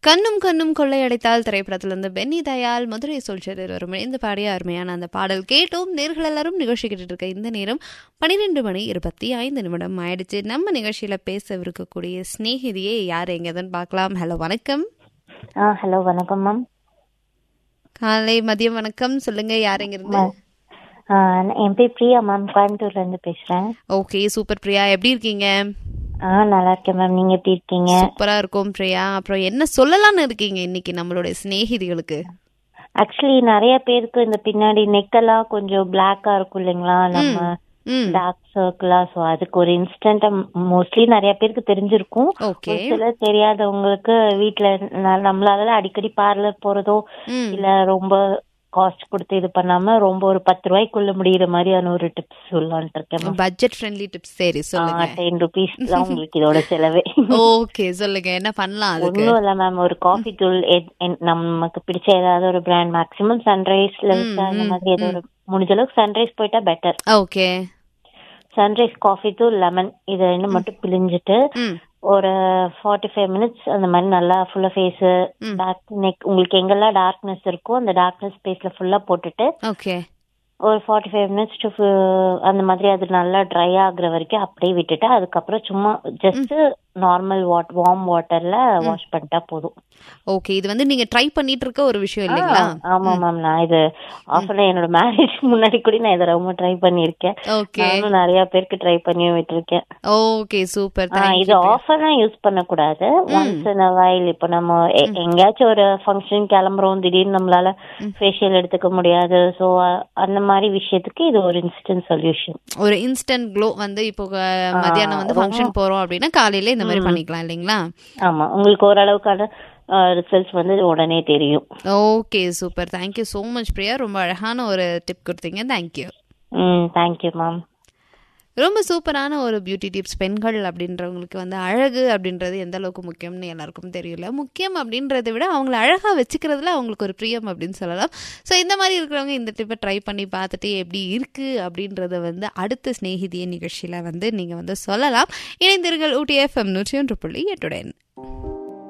கண்ணும் கண்ணும் கொள்ளையடைத்தால் திரைப்படத்திலிருந்து பென்னி தயால் மதுரை சொல்ச்சர் இருவரும் இணைந்து பாடிய அருமையான அந்த பாடல் கேட்டோம் நேர்கள் எல்லாரும் நிகழ்ச்சி கேட்டுட்டு இருக்க இந்த நேரம் பன்னிரெண்டு மணி இருபத்தி ஐந்து நிமிடம் ஆயிடுச்சு நம்ம நிகழ்ச்சியில பேசவிருக்கக்கூடிய சிநேகிதியே யார் எங்கதுன்னு பார்க்கலாம் ஹலோ வணக்கம் ஆ ஹலோ வணக்கம் மேம் காலை மதியம் வணக்கம் சொல்லுங்க யார் எங்க இருந்து ஆ, என் பேர் பிரியா மேம் கோயம்புத்தூர்ல இருந்து பேசுறேன் ஓகே சூப்பர் பிரியா எப்படி இருக்கீங்க ஆ நல்லா இருக்கேன் மேம் நீங்க எப்படி இருக்கீங்க சூப்பரா இருக்கும் பிரியா அப்புறம் என்ன சொல்லலாம்னு இருக்கீங்க இன்னைக்கு நம்மளுடைய சிநேகிதிகளுக்கு ஆக்சுவலி நிறைய பேருக்கு இந்த பின்னாடி நெக்கெல்லாம் கொஞ்சம் பிளாக்கா இருக்கும் இல்லைங்களா நம்ம ம் டார்க் சர்க்கிளா ஸோ அதுக்கு ஒரு இன்ஸ்டன்ட் மோஸ்ட்லி நிறைய பேருக்கு தெரிஞ்சிருக்கும் ஓகே ஒரு சிலர் தெரியாதவங்களுக்கு வீட்ல ந- நம்மளால அடிக்கடி பார்லர் போறதோ ம் இல்ல ரொம்ப காஸ்ட் கொடுத்து இது பண்ணாம ரொம்ப ஒரு பத்து ரூபாய்க்குள்ள முடியிற மாதிரியான ஒரு டிப்ஸ் சொல்லலாம்னு இருக்கேன் பட்ஜெட் ஃப்ரெண்ட்லி டிப்ஸ் சரி சொல்லுங்க டென் ருபீஸ் தான் உங்களுக்கு இதோட செலவே ஓகே சொல்லுங்க என்ன பண்ணலாம் அதுக்கு ஒண்ணும் இல்ல மேம் ஒரு காஃபி தூள் எத்- என்- நமக்கு பிடிச்ச ஏதாவது ஒரு பிராண்ட் மேக்ஸிமம் சன்ரைஸ்ல அந்த மாதிரி ஏதோ ஒரு முடிஞ்ச அளவுக்கு சன்ரைஸ் போயிட்டா பெட்டர் ஓகே சன்ரைஸ் காஃபி தூள் லெமன் இதை ரெண்டு மட்டும் பிழிஞ்சிட்டு ம் ஒரு ஃபார்ட்டி ஃபைவ் மினிட்ஸ் அந்த மாதிரி நல்லா ஃபுல்லா ஃபேஸ் ம். டார்க் நெக் உங்களுக்கு எங்கெல்லாம் டார்க்னஸ் இருக்கோ அந்த டார்க்னஸ் ஸ்பேஸ்ல ஃபுல்லா போட்டுட்டு ஓகே ஒரு ஃபார்ட்டி ஃபைவ் மினிட்ஸ் டு அந்த மாதிரி அது நல்லா ட்ரை ஆகுற வரைக்கும் அப்படியே விட்டுட்டு அதுக்கப்புறம் சும்மா ஜஸ்ட் நார்மல் வாட் வார்ம் வாட்டர்ல வாஷ் பண்ணிட்டா போதும் ஓகே இது வந்து நீங்க ட்ரை பண்ணிட்டு இருக்க ஒரு விஷயம் இல்லைங்களா ஆ, ஆமா மேம் நான் இது ஆஃபர் என்னோட மேரேஜ் முன்னாடி கூட நான் இதை ரொம்ப ட்ரை பண்ணிருக்கேன் ஓகே நானும் நிறைய பேருக்கு ட்ரை பண்ணி விட்டுருக்கேன் ஓகே சூப்பர் ஆ, இது ஆஃபர் தான் யூஸ் பண்ண கூடாது ஒன்ஸ் இன் வைல் இப்போ நம்ம எ- எங்கேயாச்சும் ஒரு ஃபங்க்ஷன் கிளம்புறோம் திடீர்னு நம்மளால ஃபேஷியல் எடுத்துக்க முடியாது சோ அந்த மாதிரி விஷயத்துக்கு இது ஒரு இன்ஸ்டன்ட் சொல்யூஷன் ஒரு இன்ஸ்டன்ட் க்ளோ வந்து இப்போ அஹ், மத்தியானம் வந்து ஃபங்க்ஷன் போறோம் அப்படின்னா காலையில இந்த மாதிரி பண்ணிக்கலாம் இல்லைங்களா ஆமா உங்களுக்கு ஓரளவுக்கான ரிசல்ட்ஸ் வந்து உடனே தெரியும் okay super thank you so much Priya ரொம்ப அழகான ஒரு டிப் கொடுத்தீங்க தேங்க்யூ ம் தேங்க்யூ மேம் ரொம்ப சூப்பரான ஒரு பியூட்டி டிப்ஸ் பெண்கள் அப்படின்றவங்களுக்கு வந்து அழகு அப்படின்றது எந்த அளவுக்கு முக்கியம்னு எல்லாருக்கும் தெரியல முக்கியம் அப்படின்றத விட அவங்கள அழகாக வச்சுக்கிறதுல அவங்களுக்கு ஒரு பிரியம் அப்படின்னு சொல்லலாம் ஸோ இந்த மாதிரி இருக்கிறவங்க இந்த டிப்பை ட்ரை பண்ணி பார்த்துட்டு எப்படி இருக்குது அப்படின்றத வந்து அடுத்த சிநேகிதிய நிகழ்ச்சியில் வந்து நீங்கள் வந்து சொல்லலாம் இணைந்தீர்கள் ஊட்டி எஃப்எம் நூற்றி ஒன்று புள்ளி எட்டுடன்